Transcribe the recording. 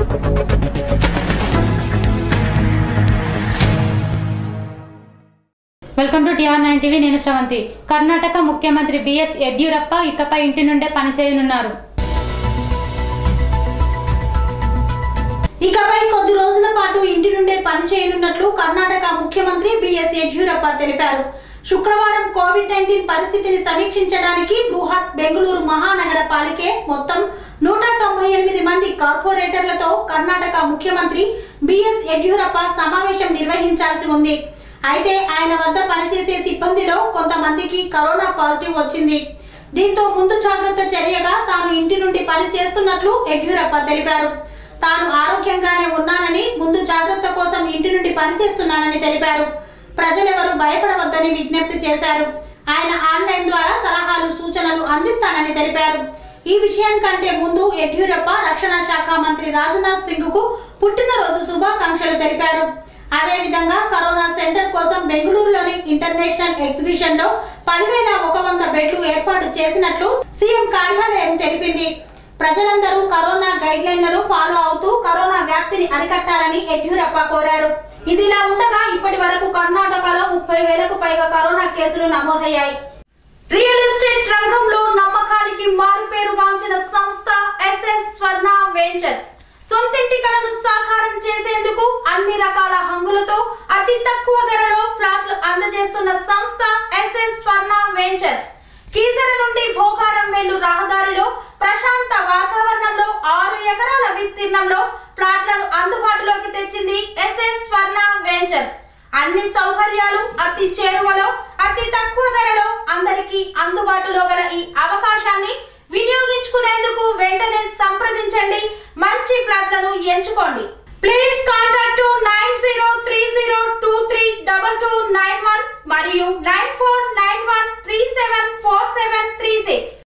welcome to TR nine TV నేను శ్రవంతి కర్ణాటక ముఖ్యమంత్రి BS Yediyurappa ఇకపై ఇంటి నుండే పనిచేయనున్నారు ఇకపై కొద్ది రోజుల పాటు ఇంటి నుండే పనిచేయనున్నట్లు కర్ణాటక ముఖ్యమంత్రి బిఎస్ యడ్యూరప్ప తెలిపారు శుక్రవారం కోవిడ్ నైన్టీన్ పరిస్థితిని సమీక్షించడానికి బృహత్ బెంగళూరు మహానగర పాలికే మొత్తం నూట తొంభై ఎనిమిది మంది కార్పొరేటర్లతో కర్ణాటక ముఖ్యమంత్రి బిఎస్ యడ్యూరప్ప సమావేశం నిర్వహించాల్సి ఉంది అయితే ఆయన వద్ద పనిచేసే సిబ్బందిలో కొంతమందికి కరోనా పాజిటివ్ వచ్చింది దీంతో ముందు జాగ్రత్త చర్యగా తాను ఇంటి నుండి పని చేస్తున్నట్లు యడ్యూరప్ప తెలిపారు తాను ఆరోగ్యంగానే ఉన్నానని ముందు జాగ్రత్త కోసం ఇంటి నుండి పనిచేస్తున్నానని తెలిపారు ప్రజలెవరూ భయపడవద్దని విజ్ఞప్తి చేశారు ఆయన ఆన్లైన్ ద్వారా సలహాలు సూచనలు అందిస్తానని తెలిపారు ఈ విషయం కంటే ముందు యడ్యూరప్ప రక్షణ శాఖ మంత్రి రాజ్నాథ్ సింగ్ కు పుట్టినరోజు శుభాకాంక్షలు తెలిపారు అదేవిధంగా కరోనా సెంటర్ కోసం బెంగళూరులోని ఇంటర్నేషనల్ ఎగ్జిబిషన్ లో పదివేల ఒక వంద బెడ్లు ఏర్పాటు చేసినట్లు సీఎం కార్యాలయం తెలిపింది ప్రజలందరూ కరోనా గైడ్ లైన్లను ఫాలో అవుతూ కరోనా వ్యాప్తిని అరికట్టాలని యడ్యూరప్ప కోరారు ఇదిలా ఉండగా ఇప్పటి వరకు కర్ణాటకలో ముప్పై వేలకు పైగా కరోనా కేసులు నమోదయ్యాయి రియల్ ఎస్టేట్ రంగంలో నమ్మకానికి మారుపేరుగాంచిన సంస్థ ఎస్ఎస్ స్వర్ణ వెంచర్స్ సొంతింటి కలను సాకారం చేసేందుకు అన్ని రకాల హంగులతో అతి తక్కువ ధరలో ఫ్లాట్లు అందజేస్తున్న సంస్థ ఎస్ఎస్ స్వర్ణ వెంచర్స్ కీసర నుండి భోగారం వెళ్ళు రహదారిలో ప్రశాంత వాతావరణంలో ఆరు ఎకరాల విస్తీర్ణంలో ప్లాట్లను అందుబాటులోకి తెచ్చింది ఎస్ఎస్ స్వర్ణ వెంచర్స్ అన్ని సౌకర్యాలు అతి చేరువలో అతి తక్కువ ధరలో అందరికీ అందుబాటులో గల ఈ అవకాశాన్ని వినియోగించుకునేందుకు వెంటనే సంప్రదించండి మంచి ఫ్లాట్లను ఎంచుకోండి please contact nine zero three zero two three double two nine one మరియు nine four nine one three seven four seven three six